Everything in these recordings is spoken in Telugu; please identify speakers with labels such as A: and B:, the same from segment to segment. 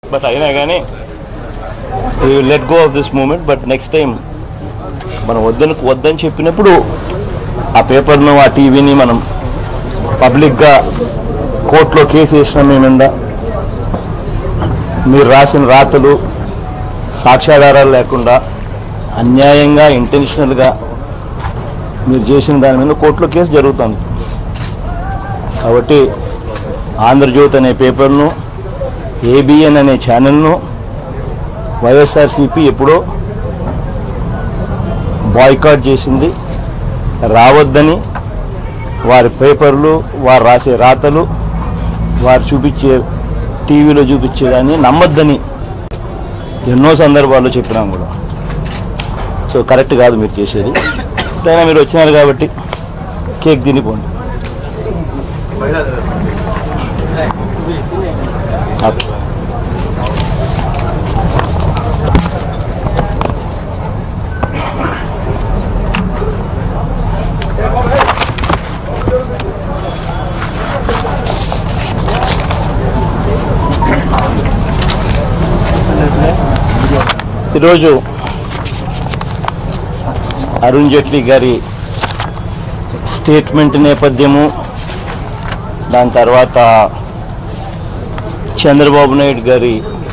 A: బట్ అయినా కానీ let go of this moment but next time మనం వద్దని వద్దని చెప్పినప్పుడు ఆ పేపర్ను ఆ టీవీని మనం పబ్లిక్గా కోర్టులో కేసు వేసిన మీ మీద మీరు రాసిన రాతలు సాక్ష్యాధారాలు లేకుండా అన్యాయంగా ఇంటెన్షనల్గా మీరు చేసిన దాని మీద కోర్టులో కేసు జరుగుతుంది కాబట్టి ఆంధ్రజ్యోతి అనే పేపర్ను ఏబిఎన్ అనే ఛానల్ను వైఎస్ఆర్సిపి ఎప్పుడో బాయ్కాట్ చేసింది రావద్దని వారి పేపర్లు వారు రాసే రాతలు వారు చూపించే టీవీలో చూపించేదాన్ని నమ్మొద్దని ఎన్నో సందర్భాల్లో చెప్పినాం కూడా సో కరెక్ట్ కాదు మీరు చేసేది ఎప్పుడైనా మీరు వచ్చినారు కాబట్టి కేక్ తినిపోండి ఓకే. ఈరోజు అరుణ్ జైట్లీ గారి స్టేట్మెంట్ నేపథ్యము దాని తర్వాత చంద్రబాబు నాయుడు గారి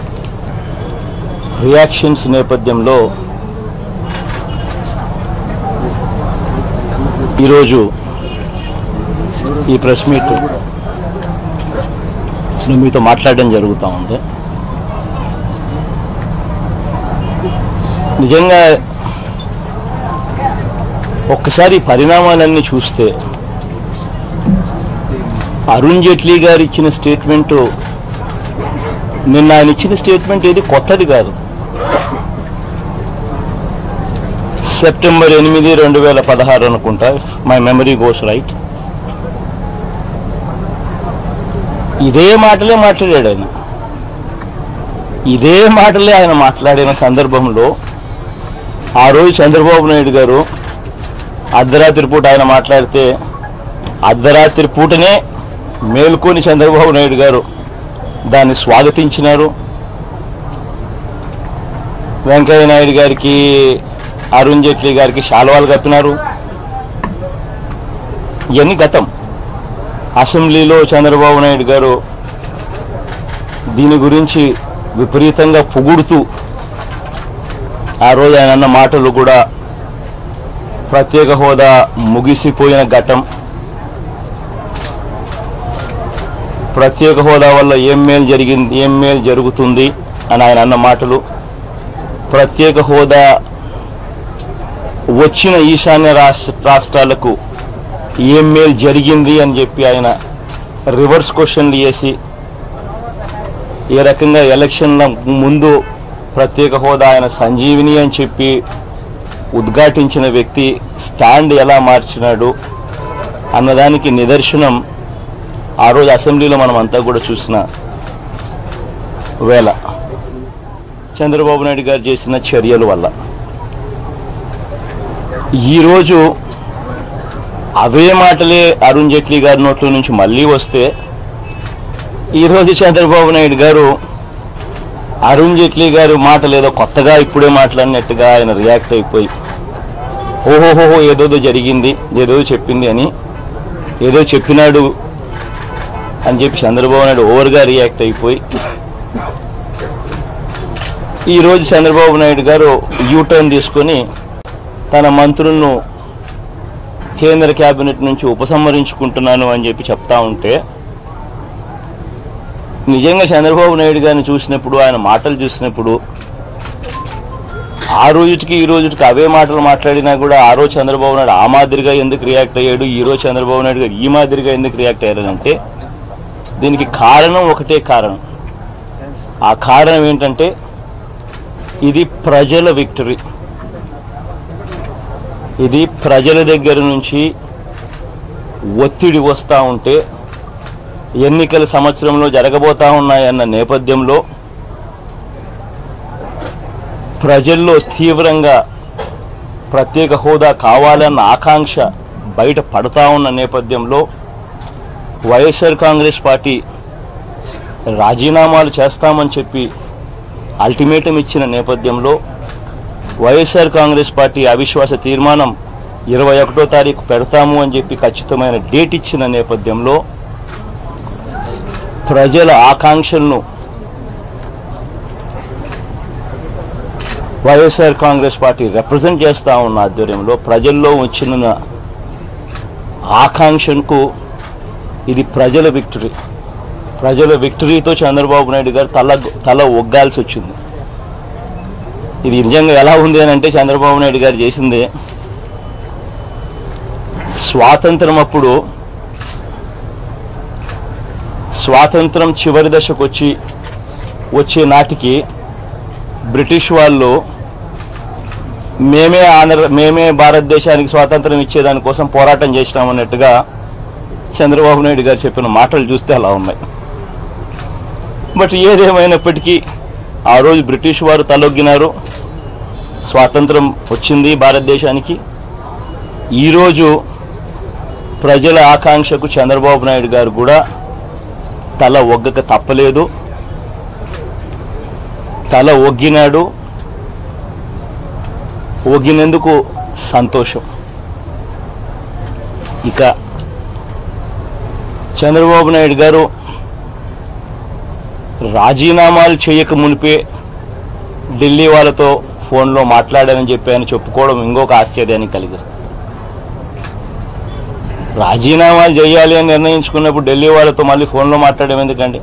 A: రియాక్షన్స్ నేపథ్యంలో ఈరోజు ఈ ప్రెస్ మీట్ నేను మీతో మాట్లాడడం జరుగుతూ ఉంది నిజంగా ఒక్కసారి ఈ పరిణామాలన్నీ చూస్తే అరుణ్ జైట్లీ గారు ఇచ్చిన స్టేట్మెంటు నిన్న ఆయన ఇచ్చిన స్టేట్మెంట్ ఏది కొత్తది కాదు సెప్టెంబర్ ఎనిమిది రెండు వేల పదహారు అనుకుంటా మై మెమరీ గోస్ రైట్ ఇదే మాటలే మాట్లాడాడు ఆయన ఇదే మాటలే ఆయన మాట్లాడిన సందర్భంలో ఆ రోజు చంద్రబాబు నాయుడు గారు అర్ధరాత్రి పూట ఆయన మాట్లాడితే అర్ధరాత్రి పూటనే మేల్కొని చంద్రబాబు నాయుడు గారు దాన్ని స్వాగతించినారు వెంకయ్య నాయుడు గారికి అరుణ్ జైట్లీ గారికి శాలువాలు కప్పినారు ఇవన్నీ గతం అసెంబ్లీలో చంద్రబాబు నాయుడు గారు దీని గురించి విపరీతంగా పొగుడుతూ ఆ రోజు ఆయన అన్న మాటలు కూడా ప్రత్యేక హోదా ముగిసిపోయిన ఘట్టం ప్రత్యేక హోదా వల్ల ఏం మేలు జరిగింది ఏం మేలు జరుగుతుంది అని ఆయన అన్న మాటలు ప్రత్యేక హోదా వచ్చిన ఈశాన్య రాష్ట్ర రాష్ట్రాలకు ఏం మేలు జరిగింది అని చెప్పి ఆయన రివర్స్ క్వశ్చన్లు చేసి ఏ రకంగా ఎలక్షన్ల ముందు ప్రత్యేక హోదా ఆయన సంజీవిని అని చెప్పి ఉద్ఘాటించిన వ్యక్తి స్టాండ్ ఎలా మార్చినాడు అన్నదానికి నిదర్శనం ఆ రోజు అసెంబ్లీలో మనం అంతా కూడా చూసిన వేళ చంద్రబాబు నాయుడు గారు చేసిన చర్యల వల్ల ఈరోజు అవే మాటలే అరుణ్ జైట్లీ గారి నోట్ల నుంచి మళ్ళీ వస్తే ఈరోజు చంద్రబాబు నాయుడు గారు అరుణ్ జైట్లీ గారి మాటలు ఏదో కొత్తగా ఇప్పుడే మాట్లాడినట్టుగా ఆయన రియాక్ట్ అయిపోయి ఓహోహోహో ఏదోదో జరిగింది ఏదో చెప్పింది అని ఏదో చెప్పినాడు అని చెప్పి చంద్రబాబు నాయుడు ఓవర్గా రియాక్ట్ అయిపోయి ఈరోజు చంద్రబాబు నాయుడు గారు యూటర్న్ తీసుకొని తన మంత్రులను కేంద్ర కేబినెట్ నుంచి ఉపసంహరించుకుంటున్నాను అని చెప్పి చెప్తా ఉంటే నిజంగా చంద్రబాబు నాయుడు గారిని చూసినప్పుడు ఆయన మాటలు చూసినప్పుడు ఆ రోజుకి ఈ రోజుకి అవే మాటలు మాట్లాడినా కూడా ఆ రోజు చంద్రబాబు నాయుడు ఆ మాదిరిగా ఎందుకు రియాక్ట్ అయ్యాడు ఈ రోజు చంద్రబాబు నాయుడు గారు ఈ మాదిరిగా ఎందుకు రియాక్ట్ అయ్యారంటే దీనికి కారణం ఒకటే కారణం ఆ కారణం ఏంటంటే ఇది ప్రజల విక్టరీ ఇది ప్రజల దగ్గర నుంచి ఒత్తిడి వస్తూ ఉంటే ఎన్నికల సంవత్సరంలో జరగబోతా ఉన్నాయన్న నేపథ్యంలో ప్రజల్లో తీవ్రంగా ప్రత్యేక హోదా కావాలన్న ఆకాంక్ష బయట పడతా ఉన్న నేపథ్యంలో వైఎస్ఆర్ కాంగ్రెస్ పార్టీ రాజీనామాలు చేస్తామని చెప్పి అల్టిమేటం ఇచ్చిన నేపథ్యంలో వైఎస్ఆర్ కాంగ్రెస్ పార్టీ అవిశ్వాస తీర్మానం ఇరవై ఒకటో తారీఖు పెడతాము అని చెప్పి ఖచ్చితమైన డేట్ ఇచ్చిన నేపథ్యంలో ప్రజల ఆకాంక్షలను వైఎస్ఆర్ కాంగ్రెస్ పార్టీ రిప్రజెంట్ చేస్తా ఉన్న ఆధ్వర్యంలో ప్రజల్లో వచ్చిన ఆకాంక్షకు ఇది ప్రజల విక్టరీ ప్రజల విక్టరీతో చంద్రబాబు నాయుడు గారు తల తల ఒగ్గాల్సి వచ్చింది ఇది నిజంగా ఎలా ఉంది అని అంటే చంద్రబాబు నాయుడు గారు చేసింది స్వాతంత్రం అప్పుడు స్వాతంత్రం చివరి దశకు వచ్చి వచ్చే నాటికి బ్రిటిష్ వాళ్ళు మేమే ఆంధ్ర మేమే భారతదేశానికి స్వాతంత్రం ఇచ్చేదానికోసం పోరాటం చేసినామన్నట్టుగా చంద్రబాబు నాయుడు గారు చెప్పిన మాటలు చూస్తే అలా ఉన్నాయి బట్ ఏదేమైనప్పటికీ ఆ రోజు బ్రిటిష్ వారు తలొగ్గినారు స్వాతంత్రం వచ్చింది భారతదేశానికి ఈరోజు ప్రజల ఆకాంక్షకు చంద్రబాబు నాయుడు గారు కూడా తల ఒగ్గక తప్పలేదు తల ఒగ్గినాడు ఒగ్గినందుకు సంతోషం ఇక చంద్రబాబు నాయుడు గారు రాజీనామాలు చేయక మునిపే ఢిల్లీ వాళ్ళతో ఫోన్లో మాట్లాడానని చెప్పి ఆయన చెప్పుకోవడం ఇంకొక ఆశ్చర్యాన్ని కలిగిస్తుంది రాజీనామాలు చేయాలి అని నిర్ణయించుకున్నప్పుడు ఢిల్లీ వాళ్ళతో మళ్ళీ ఫోన్లో మాట్లాడడం ఎందుకండి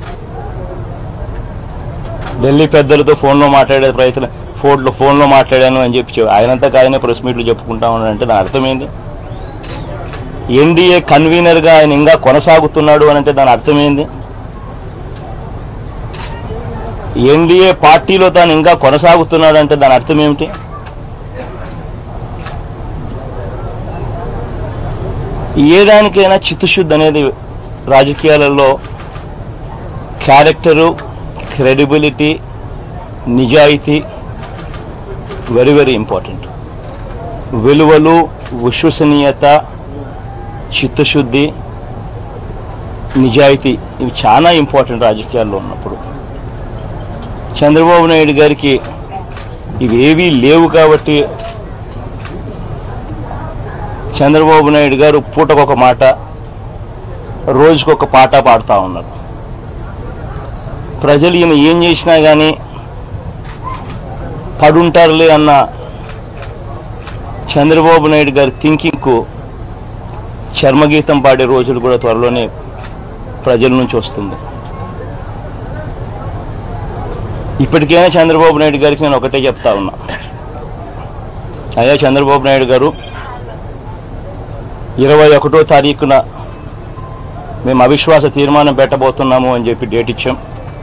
A: ఢిల్లీ పెద్దలతో ఫోన్లో మాట్లాడే ప్రయత్నం ఫోన్లో ఫోన్లో మాట్లాడాను అని చెప్పి చెప్- ఆయనంతకు ఆయనే ప్రెస్ మీట్లు చెప్పుకుంటా ఉన్నాడంటే దాని అర్థం ఏంది ఎన్డీఏ కన్వీనర్గా ఆయన ఇంకా కొనసాగుతున్నాడు అని అంటే దాని అర్థం ఏంది ఎన్డీఏ పార్టీలో తాను ఇంకా కొనసాగుతున్నాడు అంటే దాని అర్థం ఏమిటి ఏ దానికైనా చిత్తశుద్ధి అనేది రాజకీయాలలో క్యారెక్టరు క్రెడిబిలిటీ నిజాయితీ వెరీ వెరీ ఇంపార్టెంట్ విలువలు విశ్వసనీయత చిత్తశుద్ధి నిజాయితీ ఇవి చాలా ఇంపార్టెంట్ రాజకీయాల్లో ఉన్నప్పుడు చంద్రబాబు నాయుడు గారికి ఇవేవీ లేవు కాబట్టి చంద్రబాబు నాయుడు గారు పూటకొక మాట రోజుకొక పాట పాడుతూ ఉన్నారు ప్రజలు ఈయన ఏం చేసినా కానీ పడుంటారులే అన్న చంద్రబాబు నాయుడు గారి థింకింగ్కు చర్మగీతం పాడే రోజులు కూడా త్వరలోనే ప్రజల నుంచి వస్తుంది ఇప్పటికైనా చంద్రబాబు నాయుడు గారికి నేను ఒకటే చెప్తా ఉన్నా అయ్యా చంద్రబాబు నాయుడు గారు ఇరవై ఒకటో తారీఖున మేము అవిశ్వాస తీర్మానం పెట్టబోతున్నాము అని చెప్పి డేట్ ఇచ్చాం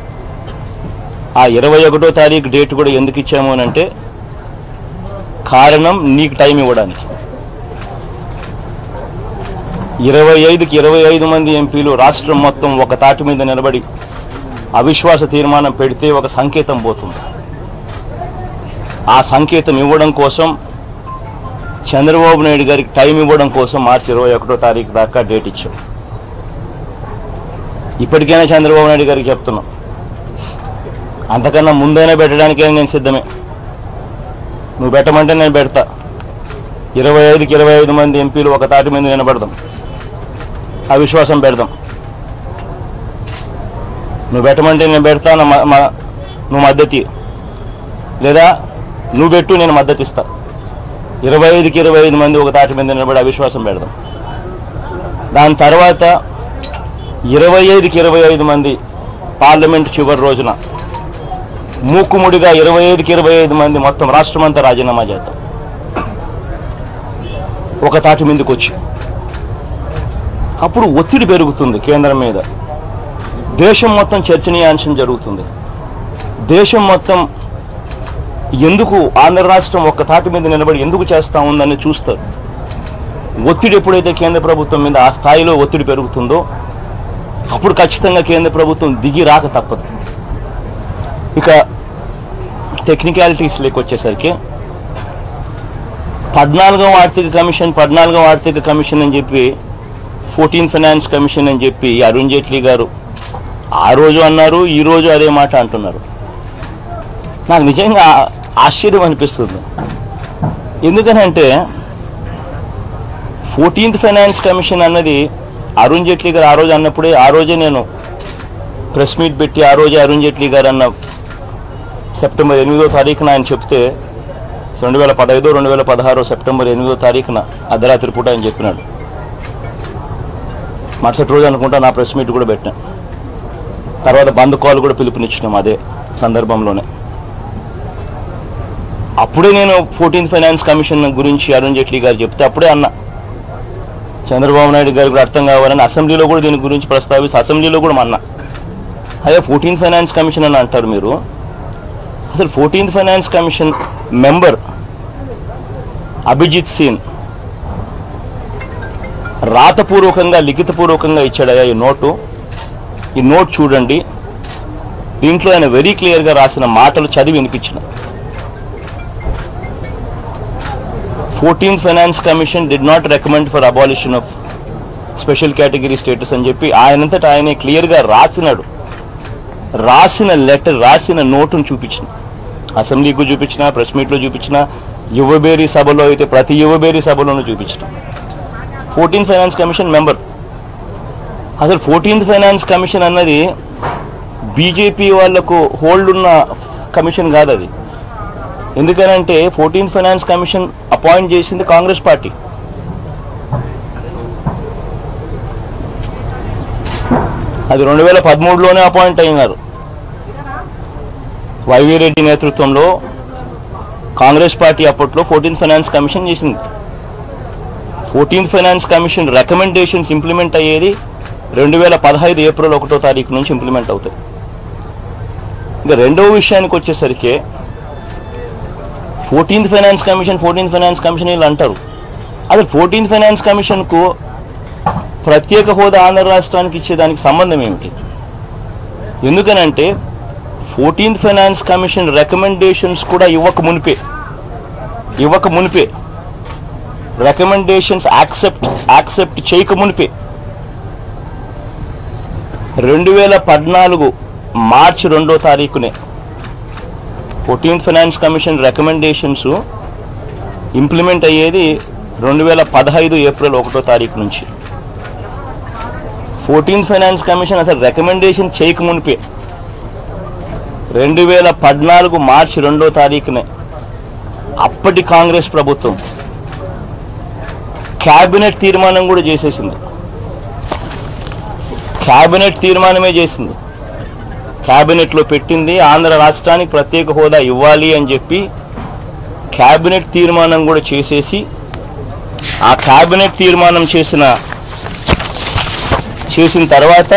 A: ఆ ఇరవై ఒకటో తారీఖు డేట్ కూడా ఎందుకు ఇచ్చాము అని అంటే కారణం నీకు టైం ఇవ్వడానికి ఇరవై ఐదుకి ఇరవై ఐదు మంది ఎంపీలు రాష్ట్రం మొత్తం ఒక తాటి మీద నిలబడి అవిశ్వాస తీర్మానం పెడితే ఒక సంకేతం పోతుంది ఆ సంకేతం ఇవ్వడం కోసం చంద్రబాబు నాయుడు గారికి టైం ఇవ్వడం కోసం మార్చి ఇరవై ఒకటో తారీఖు దాకా డేట్ ఇచ్చాం ఇప్పటికైనా చంద్రబాబు నాయుడు గారికి చెప్తున్నాం అంతకన్నా ముందైనా పెట్టడానికే నేను సిద్ధమే నువ్వు పెట్టమంటే నేను పెడతా ఇరవై ఐదుకి ఇరవై ఐదు మంది ఎంపీలు ఒక తాటి మీద నిలబడదాం అవిశ్వాసం పెడదాం నువ్వు పెట్టమంటే నేను పెడతా నా మ- మ- నువ్వు మద్దతు ఇయ్యి. లేదా నువ్వు పెట్టు నేను మద్దతు ఇస్తా ఇరవై ఐదుకి ఇరవై ఐదు మంది ఒక తాటి మీద నిలబడి అవిశ్వాసం పెడదాం దాని తర్వాత ఇరవై ఐదుకి ఇరవై ఐదు మంది పార్లమెంట్ చివరి రోజున మూకుముడిగా ఇరవై ఐదుకి ఇరవై ఐదు మంది మొత్తం రాష్ట్రం అంతా రాజీనామా చేద్దాం ఒక తాటి మీదకి వచ్చి అప్పుడు ఒత్తిడి పెరుగుతుంది కేంద్రం మీద దేశం మొత్తం చర్చనీయాంశం జరుగుతుంది దేశం మొత్తం ఎందుకు ఆంధ్ర రాష్ట్రం ఒక్క తాటి మీద నిలబడి ఎందుకు చేస్తా ఉందని చూస్తారు ఒత్తిడి ఎప్పుడైతే కేంద్ర ప్రభుత్వం మీద ఆ స్థాయిలో ఒత్తిడి పెరుగుతుందో అప్పుడు ఖచ్చితంగా కేంద్ర ప్రభుత్వం దిగి రాక తప్పదు ఇక టెక్నికాలిటీస్లోకి వచ్చేసరికి పద్నాలుగవ ఆర్థిక కమిషన్ పద్నాలుగవ ఆర్థిక కమిషన్ అని చెప్పి ఫోర్టీన్ ఫైనాన్స్ కమిషన్ అని చెప్పి అరుణ్ జైట్లీ గారు ఆ రోజు అన్నారు ఈ రోజు అదే మాట అంటున్నారు నాకు నిజంగా ఆశ్చర్యం అనిపిస్తుంది ఎందుకనంటే ఫోర్టీన్త్ ఫైనాన్స్ కమిషన్ అన్నది అరుణ్ జైట్లీ గారు ఆ రోజు అన్నప్పుడే ఆ రోజే నేను ప్రెస్ మీట్ పెట్టి ఆ రోజే అరుణ్ జైట్లీ గారు అన్న సెప్టెంబర్ ఎనిమిదో తారీఖున ఆయన చెప్తే రెండు వేల పదహైదు రెండు వేల పదహారు సెప్టెంబర్ ఎనిమిదో తారీఖున అర్ధరాత్రి పూట ఆయన చెప్పినాడు మరుసటి రోజు అనుకుంటా నా ప్రెస్ మీట్ కూడా పెట్టాను తర్వాత బంద్ కాల్ కూడా పిలుపునిచ్చినాం అదే సందర్భంలోనే అప్పుడే నేను ఫోర్టీన్త్ ఫైనాన్స్ కమిషన్ గురించి అరుణ్ జైట్లీ గారు చెప్తే అప్పుడే అన్నా చంద్రబాబు నాయుడు గారికి కూడా అర్థం కావాలని అసెంబ్లీలో కూడా దీని గురించి ప్రస్తావిస్తే అసెంబ్లీలో కూడా అన్నా అదే ఫోర్టీన్త్ ఫైనాన్స్ కమిషన్ అని అంటారు మీరు అసలు fourteenth finance commission member Abhijit Singh రాతపూర్వకంగా లిఖితపూర్వకంగా ఇచ్చాడయ్యా ఈ నోటు ఈ నోట్ చూడండి దీంట్లో ఆయన వెరీ క్లియర్గా రాసిన మాటలు చదివి వినిపించిన fourteenth finance commission did not recommend for abolition of special category status అని చెప్పి ఆయనంతటా ఆయనే క్లియర్గా రాసినాడు రాసిన లెటర్ రాసిన నోటును చూపించిన అసెంబ్లీకి చూపించిన ప్రెస్ మీట్లో చూపించిన యువబేరీ సభలో అయితే ప్రతి యువబేరీ సభలోనూ చూపించిన ఫోర్టీన్త్ ఫైనాన్స్ కమిషన్ మెంబర్ అసలు ఫోర్టీన్త్ ఫైనాన్స్ కమిషన్ అన్నది బీజేపీ వాళ్లకు హోల్డ్ ఉన్న కమిషన్ కాదు అది ఎందుకనంటే ఫోర్టీన్త్ ఫైనాన్స్ కమిషన్ అపాయింట్ చేసింది కాంగ్రెస్ పార్టీ అది రెండు వేల పదమూడులోనే అపాయింట్ అయినారు వైవి రెడ్డి నేతృత్వంలో కాంగ్రెస్ పార్టీ అప్పట్లో ఫోర్టీన్త్ ఫైనాన్స్ కమిషన్ చేసింది fourteenth finance commission recommendations implement అయ్యేది రెండు వేల పదహైదు ఏప్రిల్ ఒకటో తారీఖు నుంచి ఇంప్లిమెంట్ అవుతాయి ఇంకా రెండవ విషయానికి వచ్చేసరికి fourteenth finance commission fourteenth finance commission వీళ్ళు అంటారు అసలు ఫోర్టీన్త్ ఫైనాన్స్ కమిషన్కు ప్రత్యేక హోదా ఆంధ్ర రాష్ట్రానికి ఇచ్చేదానికి సంబంధం ఏమిటి ఎందుకనంటే ఫోర్టీన్త్ ఫైనాన్స్ కమిషన్ రికమెండేషన్స్ కూడా ఇవ్వక మునిపే ఇవ్వక మునిపే రికమెండేషన్స్ యాక్సెప్ట్ యాక్సెప్ట్ చేయక మునిపే రెండు వేల పద్నాలుగు మార్చి రెండో తారీఖునే fourteenth finance commission recommendations implement అయ్యేది రెండు వేల పదహైదు ఏప్రిల్ ఒకటో తారీఖు నుంచి ఫోర్టీన్త్ ఫైనాన్స్ కమిషన్ అసలు రికమెండేషన్ చేయక మునిపే రెండు వేల పద్నాలుగు మార్చి రెండో తారీఖునే అప్పటి కాంగ్రెస్ ప్రభుత్వం క్యాబినెట్ తీర్మానం కూడా చేసేసింది క్యాబినెట్ తీర్మానమే చేసింది క్యాబినెట్లో పెట్టింది ఆంధ్ర రాష్ట్రానికి ప్రత్యేక హోదా ఇవ్వాలి అని చెప్పి క్యాబినెట్ తీర్మానం కూడా చేసేసి ఆ క్యాబినెట్ తీర్మానం చేసిన చేసిన తర్వాత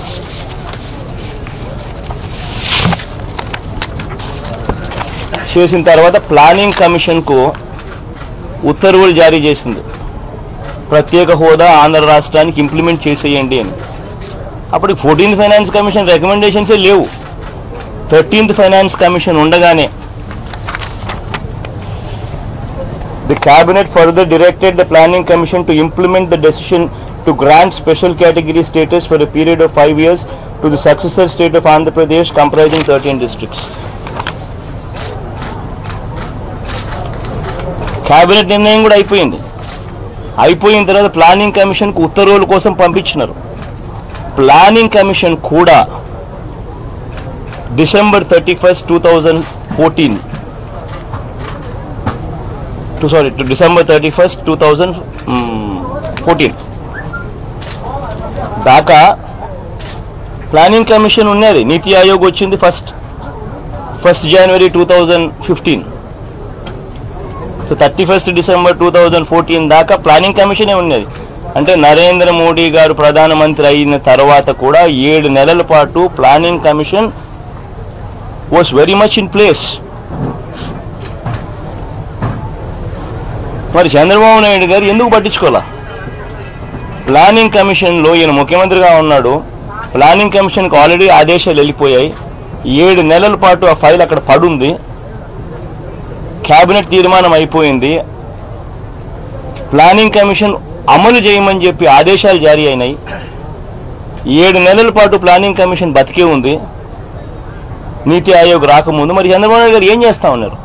A: చేసిన తర్వాత ప్లానింగ్ కమిషన్కు ఉత్తర్వులు జారీ చేసింది ప్రత్యేక హోదా ఆంధ్ర రాష్ట్రానికి ఇంప్లిమెంట్ చేసేయండి అని అప్పటికి ఫోర్టీన్త్ ఫైనాన్స్ కమిషన్ రికమెండేషన్సే లేవు థర్టీన్త్ ఫైనాన్స్ కమిషన్ ఉండగానే the cabinet further directed the planning commission to implement the decision to grant special category status for a period of five years to the successor state of Andhra Pradesh comprising thirteen districts cabinet నిర్ణయం కూడా అయిపోయింది అయిపోయిన తర్వాత ప్లానింగ్ కమిషన్కు ఉత్తర్వుల కోసం పంపించినారు ప్లానింగ్ కమిషన్ కూడా December thirty first two thousand fourteen to sorry to December thirty first two thousand fourteen దాకా ప్లానింగ్ కమిషన్ ఉన్నది నీతి ఆయోగ్ వచ్చింది ఫస్ట్ ఫస్ట్ జనవరి two thousand fifteen so thirty first December two thousand fourteen దాకా ప్లానింగ్ కమిషనే ఉన్నది అంటే నరేంద్ర మోడీ గారు ప్రధానమంత్రి అయిన తర్వాత కూడా ఏడు నెలల పాటు planning commission was very much in place మరి చంద్రబాబు నాయుడు గారు ఎందుకు పట్టించుకోవాలా ప్లానింగ్ కమిషన్లో ఈయన ముఖ్యమంత్రిగా ఉన్నాడు ప్లానింగ్ కమిషన్కి ఆల్రెడీ ఆదేశాలు వెళ్ళిపోయాయి ఏడు నెలల పాటు ఆ ఫైల్ అక్కడ పడుంది క్యాబినెట్ తీర్మానం అయిపోయింది ప్లానింగ్ కమిషన్ అమలు చేయమని చెప్పి ఆదేశాలు జారీ అయినాయి ఏడు నెలల పాటు ప్లానింగ్ కమిషన్ బతికే ఉంది నీతి ఆయోగ్ రాకముందు మరి చంద్రబాబు నాయుడు గారు ఏం చేస్తా ఉన్నారు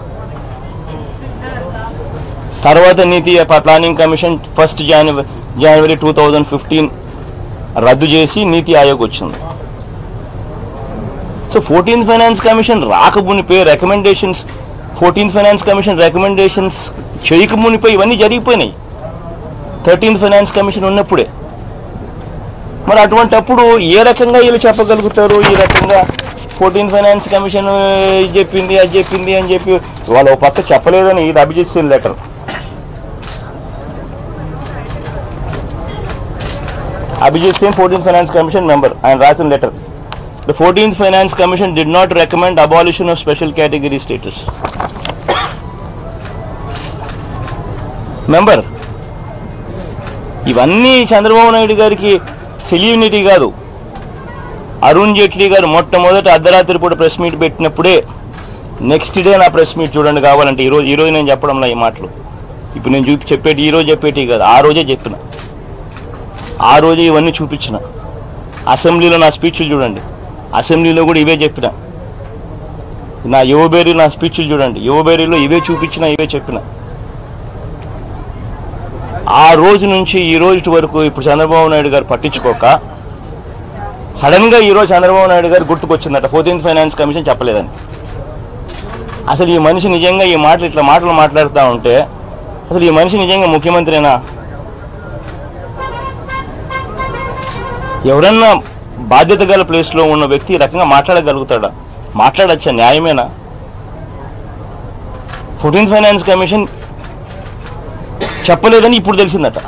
A: తర్వాత నీతి ప్లానింగ్ కమిషన్ ఫస్ట్ జనవరి జనవరి టూ థౌజండ్ ఫిఫ్టీన్ రద్దు చేసి నీతి ఆయోగ్ వచ్చింది సో ఫోర్టీన్త్ ఫైనాన్స్ కమిషన్ రాకమునిపై recommendations fourteenth finance commission recommendations చేయకమునిపై ఇవన్నీ జరిగిపోయినాయి థర్టీన్త్ ఫైనాన్స్ కమిషన్ ఉన్నప్పుడే మరి అటువంటప్పుడు ఏ రకంగా వీళ్ళు చెప్పగలుగుతారు ఈ రకంగా ఫోర్టీన్త్ ఫైనాన్స్ కమిషన్ ఇది చెప్పింది అది చెప్పింది అని చెప్పి వాళ్ళు ఒక పక్క చెప్పలేదని ఇది Abhijit Singh letter Abhijit Singh fourteenth finance commission member ఆయన రాసిన letter the fourteenth finance commission did not recommend abolition of special category status member ఇవన్నీ చంద్రబాబు నాయుడు గారికి తెలియనిటి కాదు అరుణ్ జైట్లీ గారు మొట్టమొదట అర్ధరాత్రి పూట ప్రెస్ మీట్ పెట్టినప్పుడే నెక్స్ట్ డే నా ప్రెస్ మీట్ చూడండి కావాలంటే ఈరోజు ఈరోజు నేను చెప్పడంలో ఈ మాటలు ఇప్పుడు నేను చూపి చెప్పేటి ఈ రోజు చెప్పేటి కాదు ఆ రోజే చెప్పిన ఆ రోజే ఇవన్నీ చూపించిన అసెంబ్లీలో నా స్పీచ్లు చూడండి అసెంబ్లీలో కూడా ఇవే చెప్పిన నా యువబేరి నా స్పీచ్లు చూడండి యువబేరిలో ఇవే చూపించిన ఇవే చెప్పిన ఆ రోజు నుంచి ఈ రోజు వరకు ఇప్పుడు చంద్రబాబు నాయుడు గారు పట్టించుకోక సడన్ గా ఈ రోజు చంద్రబాబు నాయుడు గారు గుర్తుకొచ్చిందట ఫోర్టీన్త్ ఫైనాన్స్ కమిషన్ చెప్పలేదని అసలు ఈ మనిషి నిజంగా ఈ మాటలు ఇట్లా మాటలు మాట్లాడుతూ ఉంటే అసలు ఈ మనిషి నిజంగా ముఖ్యమంత్రినా ఎవరన్నా బాధ్యత గల ప్లేస్లో ఉన్న వ్యక్తి ఈ రకంగా మాట్లాడగలుగుతాడా మాట్లాడచ్చా న్యాయమేనా ఫోర్టీన్త్ ఫైనాన్స్ కమిషన్ చెప్పలేదని ఇప్పుడు తెలిసిందట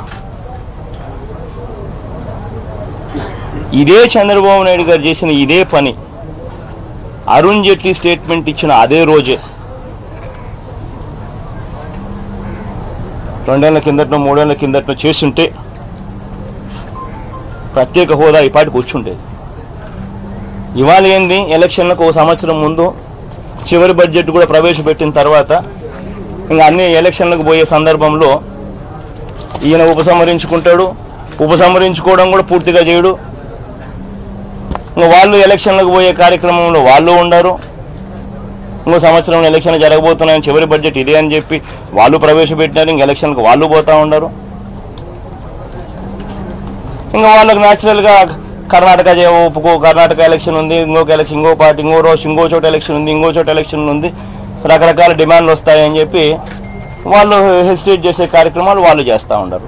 A: ఇదే చంద్రబాబు నాయుడు గారు చేసిన ఇదే పని అరుణ్ జైట్లీ స్టేట్మెంట్ ఇచ్చిన అదే రోజే రెండేళ్ల కిందటనో మూడేళ్ల కిందటనో చేస్తుంటే ప్రత్యేక హోదా ఈ పాటికి వచ్చి ఉండేది ఇవాళ ఏంది ఎలక్షన్లకు ఒక సంవత్సరం ముందు చివరి బడ్జెట్ కూడా ప్రవేశపెట్టిన తర్వాత ఇంకా అన్ని ఎలక్షన్లకు పోయే సందర్భంలో ఈయన ఉపసంహరించుకుంటాడు ఉపసంహరించుకోవడం కూడా పూర్తిగా చేయడు ఇంకా వాళ్ళు ఎలక్షన్లకు పోయే కార్యక్రమంలో వాళ్ళు ఉండరు ఇంకో సంవత్సరం ఎలక్షన్ జరగబోతున్నాయని చివరి బడ్జెట్ ఇదే అని చెప్పి వాళ్ళు ప్రవేశపెట్టినారు ఇంక ఎలక్షన్కి వాళ్ళు పోతా ఉండరు ఇంకా వాళ్ళకి న్యాచురల్గా కర్ణాటక చే- ఒప్పుకో కర్ణాటక ఎలక్షన్ ఉంది ఇంకొక ఎలక్షన్ ఇంకో పార్టీ ఇంకో రోజు ఇంకో చోట ఎలక్షన్ ఉంది ఇంకో చోట ఎలక్షన్ ఉంది రకరకాల డిమాండ్లు వస్తాయని చెప్పి వాళ్ళు హెసిటేట్ చేసే కార్యక్రమాలు వాళ్ళు చేస్తూ ఉండరు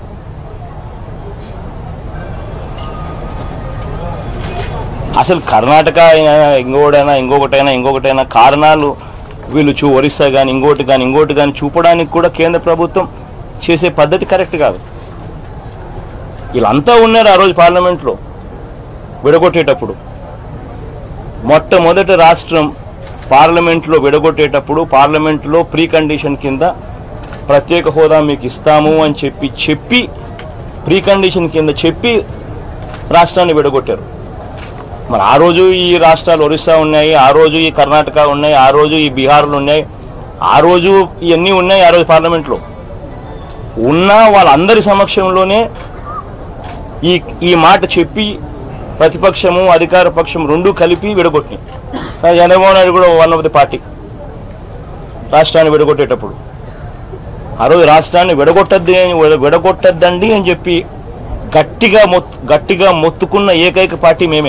A: అసలు కర్ణాటక అయినా ఇంకోటైనా ఇంకొకటైనా ఇంకొకటైనా కారణాలు వీళ్ళు చూ ఒరిస్సా కానీ ఇంకోటి కానీ ఇంకోటి కానీ చూపడానికి కూడా కేంద్ర ప్రభుత్వం చేసే పద్ధతి కరెక్ట్ కాదు వీళ్ళంతా ఉన్నారు ఆ రోజు పార్లమెంట్లో విడగొట్టేటప్పుడు మొట్టమొదటి రాష్ట్రం పార్లమెంట్లో విడగొట్టేటప్పుడు పార్లమెంట్లో ప్రీ కండిషన్ కింద ప్రత్యేక హోదా మీకు ఇస్తాము అని చెప్పి చెప్పి ప్రీ కండిషన్ కింద చెప్పి రాష్ట్రాన్ని విడగొట్టారు మరి ఆ రోజు ఈ రాష్ట్రాలు ఒరిస్సా ఉన్నాయి ఆ రోజు ఈ కర్ణాటక ఉన్నాయి ఆ రోజు ఈ బీహార్లు ఉన్నాయి ఆ రోజు ఇవన్నీ ఉన్నాయి ఆ రోజు పార్లమెంట్లో ఉన్నా వాళ్ళందరి సమక్షంలోనే ఈ ఈ మాట చెప్పి ప్రతిపక్షము అధికార పక్షం రెండు కలిపి విడగొట్టినాయి కానీ చంద్రబాబు నాయుడు కూడా వన్ ఆఫ్ ది పార్టీ రాష్ట్రాన్ని విడగొట్టేటప్పుడు ఆ రోజు రాష్ట్రాన్ని విడగొట్టద్దు అని- విడగొట్టద్దండి అని చెప్పి గట్టిగా మొత్ గట్టిగా మొత్తుకున్న ఏకైక పార్టీ మేమే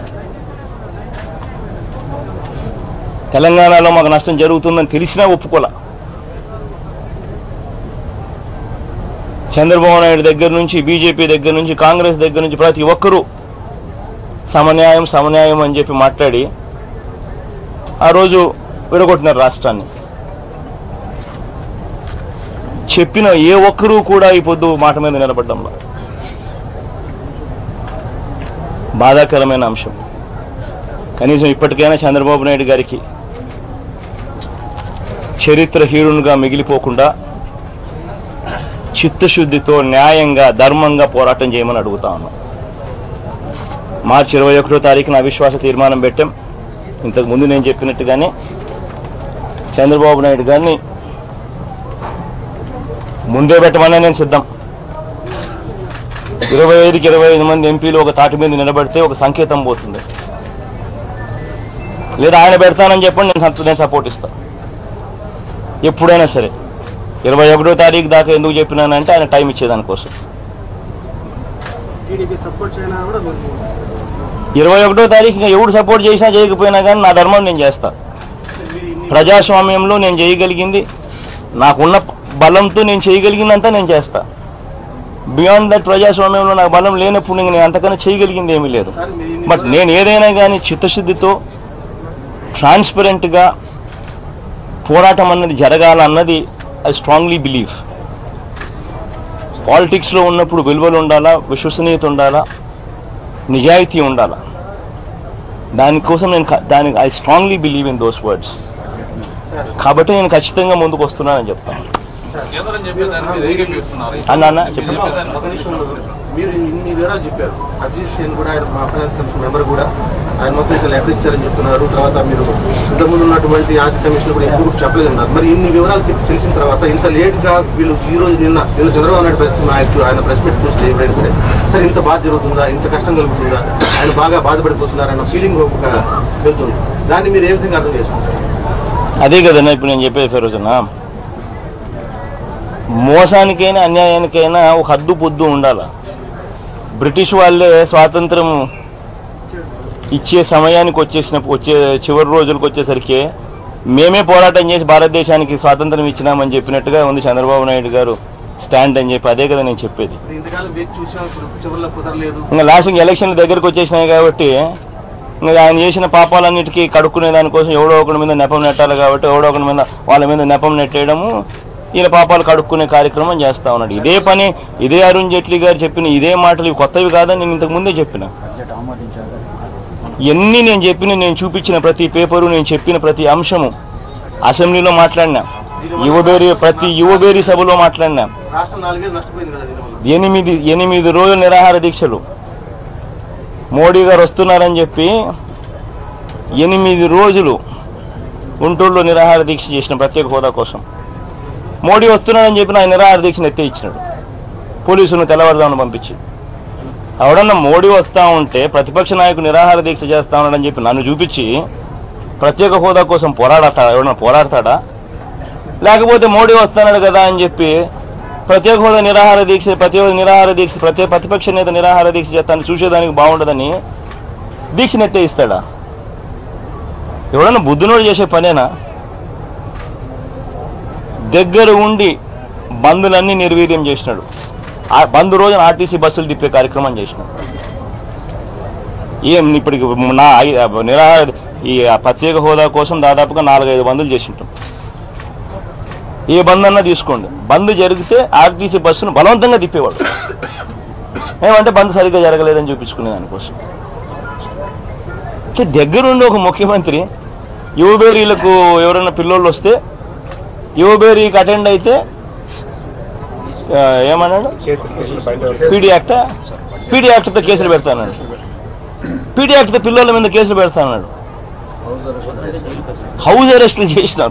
A: తెలంగాణలో మాకు నష్టం జరుగుతుందని తెలిసినా ఒప్పుకోలే చంద్రబాబు నాయుడు దగ్గర నుంచి బీజేపీ దగ్గర నుంచి కాంగ్రెస్ దగ్గర నుంచి ప్రతి ఒక్కరూ సమన్యాయం సమన్యాయం అని చెప్పి మాట్లాడి ఆ రోజు విడగొట్టినారు రాష్ట్రాన్ని చెప్పిన ఏ ఒక్కరూ కూడా ఈ పొద్దు మాట మీద నిలబడ్డంలో బాధాకరమైన అంశం కనీసం ఇప్పటికైనా చంద్రబాబు నాయుడు గారికి చరిత్రహీనునిగా మిగిలిపోకుండా చిత్తశుద్ధితో న్యాయంగా ధర్మంగా పోరాటం చేయమని అడుగుతా ఉన్నాం మార్చి ఇరవై ఒకటో తారీఖున అవిశ్వాస తీర్మానం పెట్టాం ఇంతకు ముందు నేను చెప్పినట్టుగానే చంద్రబాబు నాయుడు గారిని ముందే పెట్టమనే నేను సిద్ధం ఇరవై ఐదుకి ఇరవై ఐదు మంది ఎంపీలు ఒక తాటి మీద నిలబడితే ఒక సంకేతం పోతుంది లేదా ఆయన పెడతానని చెప్పండి నేను సంత- నేను సపోర్ట్ ఇస్తాను ఎప్పుడైనా సరే ఇరవై ఒకటో తారీఖు దాకా ఎందుకు చెప్పినానంటే ఆయన టైం ఇచ్చేదానికోసం
B: టీడీపీ సపోర్ట్ చేయనా కూడా మీరు
A: ఇరవై ఒకటో తారీఖు ఇంకా ఎవడు సపోర్ట్ చేసినా చేయకపోయినా కానీ నా ధర్మం నేను చేస్తా
B: మీరు ఇన్ని
A: ప్రజాస్వామ్యంలో నేను చేయగలిగింది నాకున్న బలంతో నేను చేయగలిగిందంతా నేను చేస్తా బియాండ్ దట్ ప్రజాస్వామ్యంలో నాకు బలం లేనప్పుడు ఇంక నేను అంతకన్నా చేయగలిగింది ఏమీ లేదు
B: సార్ మీరు ఇన్ని
A: బట్ నేను ఏదైనా కానీ చిత్తశుద్ధితో ట్రాన్స్పరెంట్గా పోరాటం అన్నది జరగాలన్నది ఐ స్ట్రాంగ్లీ బిలీవ్ పాలిటిక్స్లో ఉన్నప్పుడు విలువలు ఉండాలా విశ్వసనీయత ఉండాలా నిజాయితీ ఉండాలా దానికోసం నేను క- దానికి I strongly believe in those words కాబట్టి నేను ఖచ్చితంగా ముందుకు వస్తున్నానని చెప్తాను
C: కేంద్రం చెప్పేదాన్ని మీరు ఏకీపిస్తున్నారు
A: అన్న అన్న చెప్పండి
C: చెప్పేదాన్ని
B: ఒక నిమిషం మీరు ఇన్ని వివరాలు చెప్పారు అజిత్ సేన్ కూడా ఆయన మా ఫైనాన్స్ కమిషన్ మెంబర్ కూడా ఆయన మొత్తం ఇట్లా లెటర్ ఇచ్చారని చెప్తున్నారు తర్వాత మీరు ఇంతకుముందు ఉన్నటువంటి ఆర్థిక కమిషన్ కూడా ఎక్కువ చెప్పలేదు అన్నారు మరి ఇన్ని వివరాలు తె- తెలిసిన తర్వాత ఇంత లేట్ గా వీళ్ళు ఈ రోజు నిన్న నిన్న చంద్రబాబు నాయుడు ప్రెస్ నాయకుడు ఆయన ప్రెస్ పెట్టి చూస్తే ఎవరైనా సరే సరే ఇంత బాధ జరుగుతుందా ఇంత కష్టం కలుగుతుందా ఆయన బాగా బాధపడిపోతున్నారు అన్న ఫీలింగ్ ఒక వెళ్తుంది దాన్ని మీరు ఏ విధంగా అర్థం చేసుకుంటారు
A: అదే కదన్నా ఇప్పుడు నేను చెప్పేది ఫెరోజనా మోసానికైనా అన్యాయానికైనా ఒక హద్దు పొద్దు ఉండాల బ్రిటిష్ వాళ్ళే స్వాతంత్రం ఇచ్చే సమయానికి వచ్చేసిన వచ్చే చివరి రోజులకు వచ్చేసరికి మేమే పోరాటం చేసి భారతదేశానికి స్వాతంత్రం ఇచ్చినామని చెప్పినట్టుగా ఉంది చంద్రబాబు నాయుడు గారు స్టాండ్ అని చెప్పి అదే కదా నేను చెప్పేది
B: ఇప్పుడు ఇంతకాలం వేచి చూసాం ఇప్పుడు చివరిలో కుదరలేదు
A: ఇంకా లాస్ట్ ఎలక్షన్లు దగ్గరకు వచ్చేసినాయి కాబట్టి ఇంకా ఆయన చేసిన పాపాలన్నిటికీ కడుక్కునే దానికోసం ఎవడో ఒకరి మీద నెపం నెట్టాలి కాబట్టి ఎవడో ఒకరి మీద వాళ్ళ మీద నెపం నెట్టేయడము ఈయన పాపాలు కడుక్కునే కార్యక్రమం చేస్తా ఉన్నాడు ఇదే పని ఇదే అరుణ్ జైట్లీ గారు చెప్పిన ఇదే మాటలు ఇవి కొత్తవి కాదని నేను ఇంతకు ముందే చెప్పిన ఎన్ని నేను చెప్పిన నేను చూపించిన ప్రతి పేపరు నేను చెప్పిన ప్రతి అంశము అసెంబ్లీలో మాట్లాడినా యువబేరి ప్రతి యువబేరి సభలో మాట్లాడినా
B: రాష్ట్రం నాలుగేళ్ళు నష్టపోయింది కదా దీనివల్ల
A: ఎనిమిది ఎనిమిది రోజుల నిరాహార దీక్షలు మోడీ గారు వస్తున్నారని చెప్పి ఎనిమిది రోజులు గుంటూరులో నిరాహార దీక్ష చేసిన ప్రత్యేక హోదా కోసం మోడీ వస్తున్నాడని చెప్పి ఆయన నిరాహార దీక్షను ఎత్తే ఇచ్చినాడు పోలీసులను తెల్లవారుదామని పంపించి ఎవడన్నా మోడీ వస్తా ఉంటే ప్రతిపక్ష నాయకుడు నిరాహార దీక్ష చేస్తా ఉన్నాడని చెప్పి నన్ను చూపించి ప్రత్యేక హోదా కోసం పోరాడతాడా ఎవడన్నా పోరాడతాడా లేకపోతే మోడీ వస్తున్నాడు కదా అని చెప్పి ప్రత్యేక హోదా నిరాహార దీక్ష ప్రత్యేక నిరాహార దీక్ష ప్రత్యేక ప్రతిపక్ష నేత నిరాహార దీక్ష చేస్తాను చూసేదానికి బాగుండదని దీక్షను ఎత్తే ఇస్తాడా ఎవడన్నా బుద్ధునోడు చేసే పనేనా దగ్గర ఉండి బంధులన్నీ నిర్వీర్యం చేసినాడు ఆ బంద్ రోజున ఆర్టీసీ బస్సులు తిప్పే కార్యక్రమం చేసినాడు ఏం ఇప్పటికి నా ఐ- నిరాహార ఈ ప్రత్యేక హోదా కోసం దాదాపుగా నాలుగైదు బంధులు చేసింటాం ఏ బంద్ అన్నా తీసుకోండి బంద్ జరిగితే ఆర్టీసీ బస్సును బలవంతంగా తిప్పేవాడు ఏమంటే బంద్ సరిగ్గా జరగలేదని చూపించుకునే దానికోసం అంటే దగ్గరుండి ఒక ముఖ్యమంత్రి యువబేరీలకు ఎవరైనా పిల్లోళ్ళు వస్తే యువబేరీకి అటెండ్ అయితే ఆ, ఏమన్నాడు పీడీ యాక్ట్ పీడీ యాక్ట్తో కేసులు పెడతానన్నాడు పీడీ యాక్ట్తో పిల్లల మీద కేసులు పెడతానన్నాడు హౌస్ అరెస్టులు చేసినారు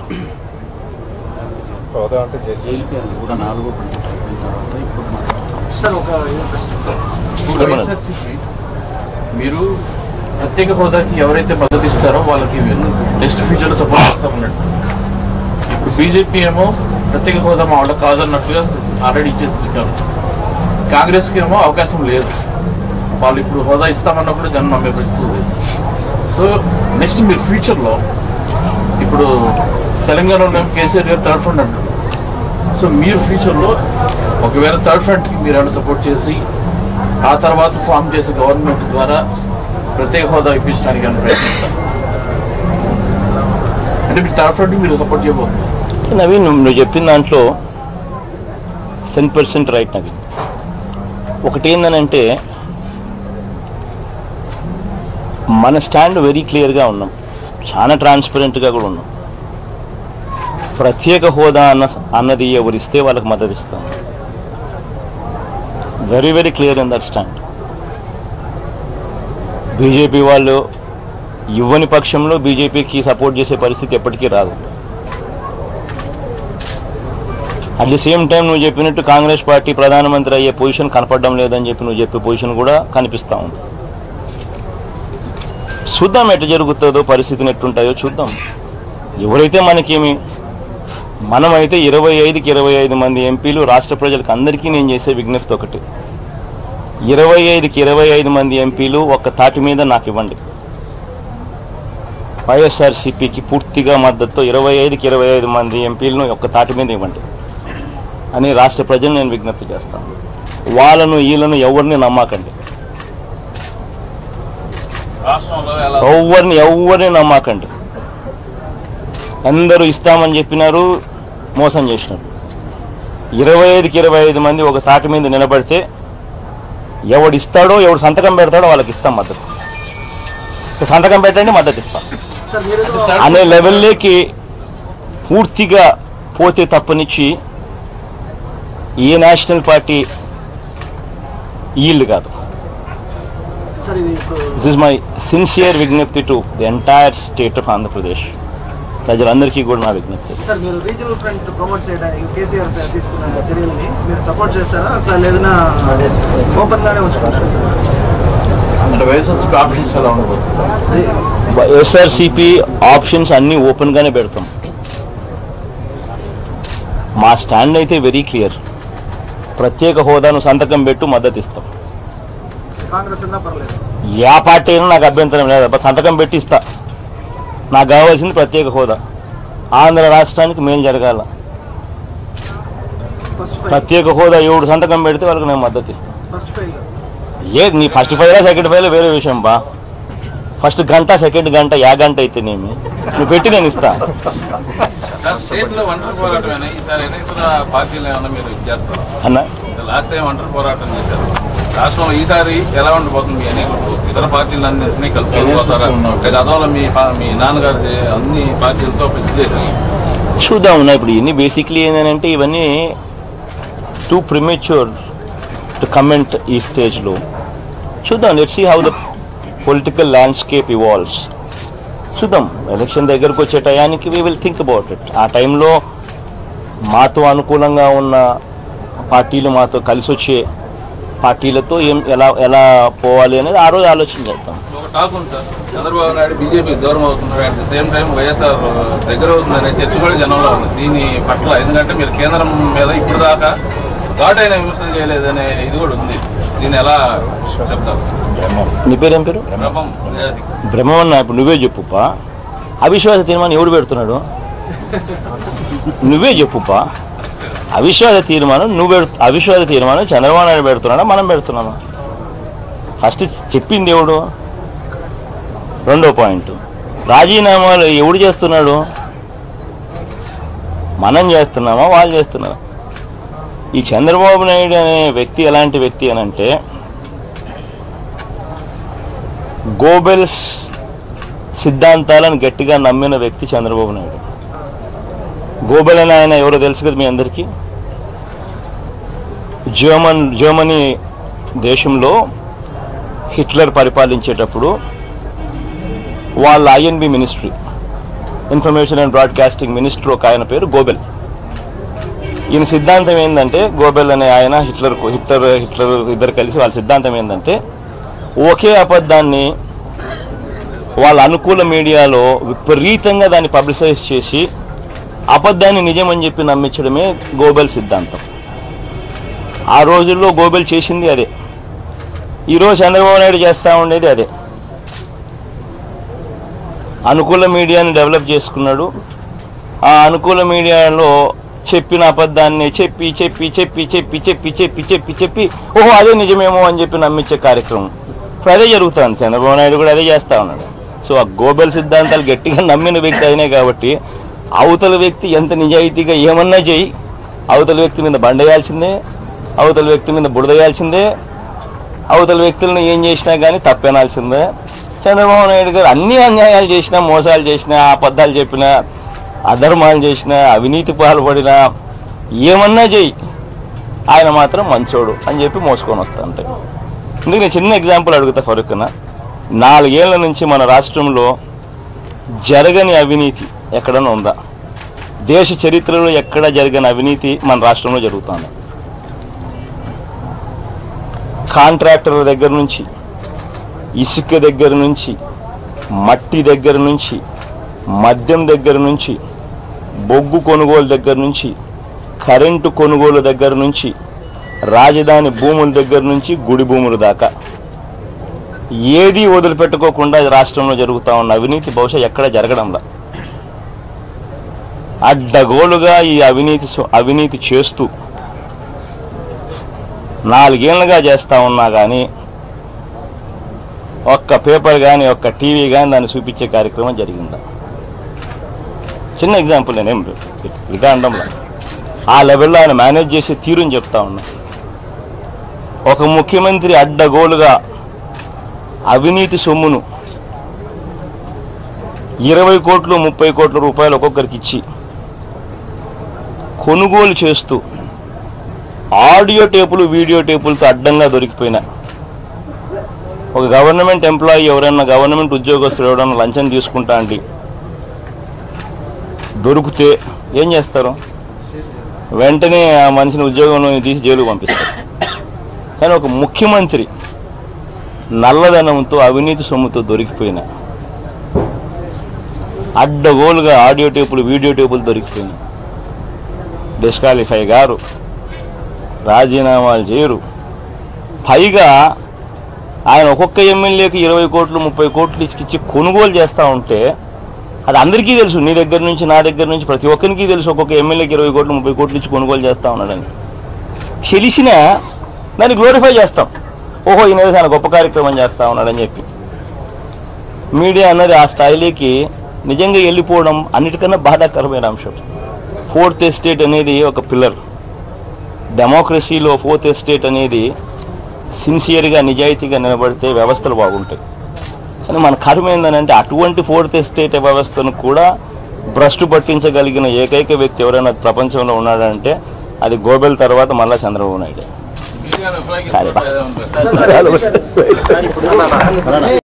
B: సార్ ఒక
C: ఇప్పుడు వైఎస్ఆర్సీపీ మీరు ప్రత్యేక హోదాకి ఎవరైతే మద్దతు ఇస్తారో వాళ్ళకి నెక్స్ట్ ఫ్యూచర్ లో సపోర్ట్ చేస్తా ఉన్నట్టు ఇప్పుడు బీజేపీ ఏమో ప్రత్యేక హోదా మా వాళ్ళకి కాదన్నట్టుగా ఆల్రెడీ ఇచ్చేసారు కాంగ్రెస్ కి ఏమో అవకాశం లేదు వాళ్ళు ఇప్పుడు హోదా ఇస్తామన్నప్పుడు జనం నమ్మే పరిస్థితి లేదు సో నెక్స్ట్ మీరు ఫ్యూచర్ లో ఇప్పుడు తెలంగాణలో ఏమో కేసీఆర్ గారు థర్డ్ ఫ్రంట్ అంటారు సో మీరు ఫ్యూచర్ లో ఒకవేళ థర్డ్ ఫ్రంట్ కి మీరు ఏమైనా సపోర్ట్ చేసి ఆ తర్వాత ఫామ్ చేసే గవర్నమెంట్ ద్వారా ప్రత్యేక హోదా ఇప్పించడానికి ఏమైనా ప్రయత్నిస్తారు అంటే మీరు థర్డ్ ఫ్రంట్ మీరు సపోర్ట్ చేయబోతున్నారు
A: నవీన్ నువ్వు నువ్వు చెప్పిన దాంట్లో సెన్ పర్సెంట్ రైట్ నవీన్ ఒకటి ఏందనంటే మన స్టాండ్ వెరీ క్లియర్గా ఉన్నాం చాలా ట్రాన్స్పరెంట్గా కూడా ఉన్నాం ప్రత్యేక హోదా అన్న అన్నది ఎవరిస్తే వాళ్ళకి మద్దతు ఇస్తాం very very clear in that stand BJP వాళ్ళు ఇవ్వని పక్షంలో బీజేపీకి సపోర్ట్ చేసే పరిస్థితి ఎప్పటికీ రాదు అట్ ది సేమ్ టైం నువ్వు చెప్పినట్టు కాంగ్రెస్ పార్టీ ప్రధానమంత్రి అయ్యే పొజిషన్ కనపడడం లేదని చెప్పి నువ్వు చెప్పే పొజిషన్ కూడా కనిపిస్తా ఉంది చూద్దాం ఎట్లా జరుగుతుందో పరిస్థితిని ఎట్లుంటాయో చూద్దాం ఎవరైతే మనకేమి మనమైతే ఇరవై ఐదుకి ఇరవై ఐదు మంది ఎంపీలు రాష్ట్ర ప్రజలకు అందరికీ నేను చేసే విజ్ఞప్తి ఒకటి ఇరవై ఐదుకి ఇరవై ఐదు మంది ఎంపీలు ఒక్క తాటి మీద నాకు ఇవ్వండి వైఎస్ఆర్సీపీకి పూర్తిగా మద్దతుతో ఇరవై ఐదుకి ఇరవై ఐదు మంది ఎంపీలను ఒక్క తాటి మీద ఇవ్వండి అని రాష్ట్ర ప్రజలు నేను విజ్ఞప్తి చేస్తాను వాళ్ళను వీళ్ళను ఎవరిని నమ్మకండి
C: రాష్ట్రంలో ఎలా
A: ఎవరిని ఎవరిని నమ్మకండి అందరూ ఇస్తామని చెప్పినారు మోసం చేసినారు ఇరవై ఐదుకి ఇరవై ఐదు మంది ఒక తాటి మీద నిలబడితే ఎవడు ఇస్తాడో ఎవడు సంతకం పెడతాడో వాళ్ళకి ఇస్తాం మద్దతు సో సంతకం పెట్టండి మద్దతు ఇస్తాం
B: సార్ మీరు
A: అనే లెవెల్లోకి పూర్తిగా పోతే తప్పనిచ్చి ఏ నేషనల్ పార్టీ వీళ్ళు కాదు
B: సార్ ఇది ఇప్పుడు
A: దిస్ ఇస్ మై సిన్సియర్ విజ్ఞప్తి to the entire state of Andhra Pradesh ప్రజలందరికీ కూడా నా విజ్ఞప్తి
B: సార్ మీరు రీజనల్ ఫ్రంట్ ప్రమోట్ చేయడానికి కేసీఆర్ తీసుకున్న చర్యల్ని మీరు సపోర్ట్ చేస్తారా అట్లా లేదన్నా ఓపెన్ గానే ఉంచుకుంటారా
C: అంటే వైఎస్ఆర్సీపీ ఆప్షన్స్ ఎలా ఉండబోతుంది
A: ఎస్ఆర్సిపి ఆప్షన్స్ అన్నీ ఓపెన్గానే పెడతాం మా స్టాండ్ అయితే వెరీ క్లియర్ ప్రత్యేక హోదాను సంతకం పెట్టు మద్దతు ఇస్తాం
B: కాంగ్రెస్ అన్నా పర్లేదు
A: ఏ పార్టీ అయినా నాకు అభ్యంతరం లేదు అబ్బా సంతకం పెట్టి ఇస్తా నాకు కావాల్సింది ప్రత్యేక హోదా ఆంధ్ర రాష్ట్రానికి మేలు జరగాల
B: ఫస్ట్ ఫైల్
A: ప్రత్యేక హోదా ఎవడు సంతకం పెడితే వాళ్ళకి నేను మద్దతు ఇస్తాను
B: ఫస్ట్ ఫైల్
A: ఏ నీ ఫస్ట్ ఫైల్ సెకండ్ ఫైల్ వేరే విషయం బా ఫస్ట్ గంట సెకండ్ గంట యా గంట అయితేనేమి నువ్వు పెట్టి నేను ఇస్తా
C: స్టేట్ లో ఒంటరి పోరాటమేనా ఈసారి ఇతర పార్టీలు ఏమైనా మీరు చేస్తారా
A: అన్న
C: లాస్ట్ టైం ఒంటరి పోరాటం చేశారు రాష్ట్రంలో ఈసారి ఎలా ఉండబోతుంది మీ ఎన్నికలు ఇతర పార్టీలన్నింటినీ కలుపుకోపోతారా లేదా అదోలా మీ పా- మీ నాన్నగారు చే- అన్ని పార్టీలతో పెంచి చేశారు
A: చూద్దాం ఉన్నా ఇప్పుడు ఇవన్నీ బేసిక్లీ ఏంటంటే ఇవన్నీ టూ ప్రిమేచ్యూర్ టు కమెంట్ ఈ స్టేజ్లో చూద్దాం let see how the political landscape evolves చూద్దాం ఎలక్షన్ దగ్గరకు వచ్చే టయానికి we will think about it ఆ టైంలో మాతో అనుకూలంగా ఉన్న పార్టీలు మాతో కలిసి వచ్చే పార్టీలతో ఏం ఎలా ఎలా పోవాలి అనేది ఆ రోజు ఆలోచన చేద్దాం
C: ఒక టాక్ ఉంది సార్ చంద్రబాబు నాయుడు బీజేపీ దూరం అవుతున్నారు at the same time YSR దగ్గర అవుతుందనే చర్చ కూడా జనంలో ఉంది దీని పట్ల ఎందుకంటే మీరు కేంద్రం మీద ఇప్పుడు దాకా ఘాటైన విమర్శలు చేయలేదనే ఇది కూడా ఉంది దీన్ని ఎలా చెప్తారు
A: నీ పేరేం పేరు
C: ప్రభం నిజాది.
A: బ్రహ్మవన్న ఇప్పుడు నువ్వే చెప్పుపా అవిశ్వాస తీర్మానం ఎవడు పెడుతున్నాడు నువ్వే చెప్పుపా అవిశ్వాస తీర్మానం నువ్వు పెడు అవిశ్వాస తీర్మానం చంద్రబాబు నాయుడు పెడుతున్నాడా మనం పెడుతున్నామా ఫస్ట్ చెప్పింది ఎవడు రెండో పాయింట్ రాజీనామాలు ఎవడు చేస్తున్నాడు మనం చేస్తున్నామా వాళ్ళు చేస్తున్నారా ఈ చంద్రబాబు నాయుడు అనే వ్యక్తి ఎలాంటి వ్యక్తి అని అంటే గోబెల్స్ సిద్ధాంతాలను గట్టిగా నమ్మిన వ్యక్తి చంద్రబాబు నాయుడు గోబెల్ అని ఆయన ఎవరో తెలుసు కదా మీ అందరికీ జర్మన్ జర్మనీ దేశంలో హిట్లర్ పరిపాలించేటప్పుడు వాళ్ళ I N B ministry information and broadcasting minister ఒక ఆయన పేరు గోబెల్ ఈయన సిద్ధాంతం ఏంటంటే గోబెల్ అనే ఆయన హిట్లర్ హిట్లర్ హిట్లర్ ఇద్దరు కలిసి వాళ్ళ సిద్ధాంతం ఏంటంటే ఒకే అబద్ధాన్ని వాళ్ళ అనుకూల మీడియాలో విపరీతంగా దాన్ని పబ్లిసైజ్ చేసి అబద్ధాన్ని నిజమని చెప్పి నమ్మించడమే గోబెల్ సిద్ధాంతం ఆ రోజుల్లో గోబెల్ చేసింది అదే ఈరోజు చంద్రబాబు నాయుడు చేస్తూ ఉండేది అదే అనుకూల మీడియాని డెవలప్ చేసుకున్నాడు ఆ అనుకూల మీడియాలో చెప్పిన అబద్ధాన్ని చెప్పి చెప్పి చెప్పి చెప్పి చెప్పి చెప్పి చెప్పి చెప్పి ఓహో అదే నిజమేమో అని చెప్పి నమ్మించే కార్యక్రమం ఇప్పుడు అదే జరుగుతుంది చంద్రబాబు నాయుడు కూడా అదే చేస్తా ఉన్నాడు సో ఆ గోబెల్ సిద్ధాంతాలు గట్టిగా నమ్మిన వ్యక్తి అయినాయి కాబట్టి అవతల వ్యక్తి ఎంత నిజాయితీగా ఏమన్నా చేయి అవతల వ్యక్తి మీద బండేయాల్సిందే అవతల వ్యక్తి మీద బుడదేయాల్సిందే అవతల వ్యక్తులను ఏం చేసినా కానీ తప్పేనాల్సిందే చంద్రబాబు నాయుడు గారు అన్ని అన్యాయాలు చేసినా మోసాలు చేసినా అబద్ధాలు చెప్పినా అధర్మాలు చేసినా అవినీతి పాల్పడినా ఏమన్నా చెయ్యి ఆయన మాత్రం మంచోడు అని చెప్పి మోసుకొని వస్తా ఉంటాయి ఇందుకు నేను చిన్న ఎగ్జాంపుల్ అడుగుతా ఫరూక్న నాలుగేళ్ల నుంచి మన రాష్ట్రంలో జరగని అవినీతి ఎక్కడన్నా ఉందా దేశ చరిత్రలో ఎక్కడ జరగని అవినీతి మన రాష్ట్రంలో జరుగుతుంది కాంట్రాక్టర్ల దగ్గర నుంచి ఇసుక దగ్గర నుంచి మట్టి దగ్గర నుంచి మద్యం దగ్గర నుంచి బొగ్గు కొనుగోలు దగ్గర నుంచి కరెంటు కొనుగోలు దగ్గర నుంచి రాజధాని భూముల దగ్గర నుంచి గుడి భూముల దాకా ఏది వదిలిపెట్టుకోకుండా ఈ రాష్ట్రంలో జరుగుతా ఉన్న అవినీతి బహుశా ఎక్కడ జరగడంలా అడ్డగోలుగా ఈ అవినీతి సు- అవినీతి చేస్తూ నాలుగేళ్లుగా చేస్తా ఉన్నా కానీ ఒక్క పేపర్ కానీ ఒక్క టీవీ కానీ దాన్ని చూపించే కార్యక్రమం జరిగిందా చిన్న ఎగ్జాంపుల్ నేనేం రికాండంలో ఆ లెవెల్లో ఆయన మేనేజ్ చేసే తీరుని చెప్తా ఉన్నా ఒక ముఖ్యమంత్రి అడ్డగోలుగా అవినీతి సొమ్మును ఇరవై కోట్లు ముప్పై కోట్ల రూపాయలు ఒక్కొక్కరికి ఇచ్చి కొనుగోలు చేస్తూ ఆడియో టేపులు వీడియో టేపులతో అడ్డంగా దొరికిపోయిన ఒక గవర్నమెంట్ ఎంప్లాయీ ఎవరైనా గవర్నమెంట్ ఉద్యోగస్తులు ఎవరైనా లంచం తీసుకుంటా అండి దొరికితే ఏం చేస్తారు వెంటనే ఆ మనిషిని ఉద్యోగంలో తీసి జైలుకు పంపిస్తారు కానీ ఒక ముఖ్యమంత్రి నల్లధనంతో అవినీతి సొమ్ముతో దొరికిపోయిన అడ్డగోలుగా ఆడియో టేపులు వీడియో టేపులు దొరికిపోయినాయి డిస్క్వాలిఫై గారు రాజీనామాలు చేయరు పైగా ఆయన ఒక్కొక్క ఎమ్మెల్యేకి ఇరవై కోట్లు ముప్పై కోట్లు ఇచ్చి కొనుగోలు చేస్తూ ఉంటే అది అందరికీ తెలుసు నీ దగ్గర నుంచి నా దగ్గర నుంచి ప్రతి ఒక్కరికి తెలుసు ఒక్కొక్క ఎమ్మెల్యేకి ఇరవై కోట్లు ముప్పై కోట్లు ఇచ్చి కొనుగోలు చేస్తా ఉన్నాడని తెలిసినా దాన్ని గ్లోరిఫై చేస్తాం ఓహో ఈయన ఏదో చాలా గొప్ప కార్యక్రమం చేస్తా ఉన్నాడని చెప్పి మీడియా అన్నది ఆ స్థాయిలోకి నిజంగా వెళ్ళిపోవడం అన్నిటికన్నా బాధాకరమైన అంశం ఫోర్త్ ఎస్టేట్ అనేది ఒక పిల్లర్ డెమోక్రసీలో ఫోర్త్ ఎస్టేట్ అనేది సిన్సియర్గా నిజాయితీగా నిలబడితే వ్యవస్థలు బాగుంటాయి కానీ మన కర్మ ఏంటంటే అటువంటి ఫోర్త్ ఎస్టేట్ వ్యవస్థను కూడా భ్రష్టు పట్టించగలిగిన ఏకైక వ్యక్తి ఎవరైనా ప్రపంచంలో ఉన్నాడంటే అది గోబెల్ తర్వాత మళ్ళా చంద్రబాబు నాయుడు
C: మీడియాను
A: సరే, బా.
C: ఉపయోగిస్తారు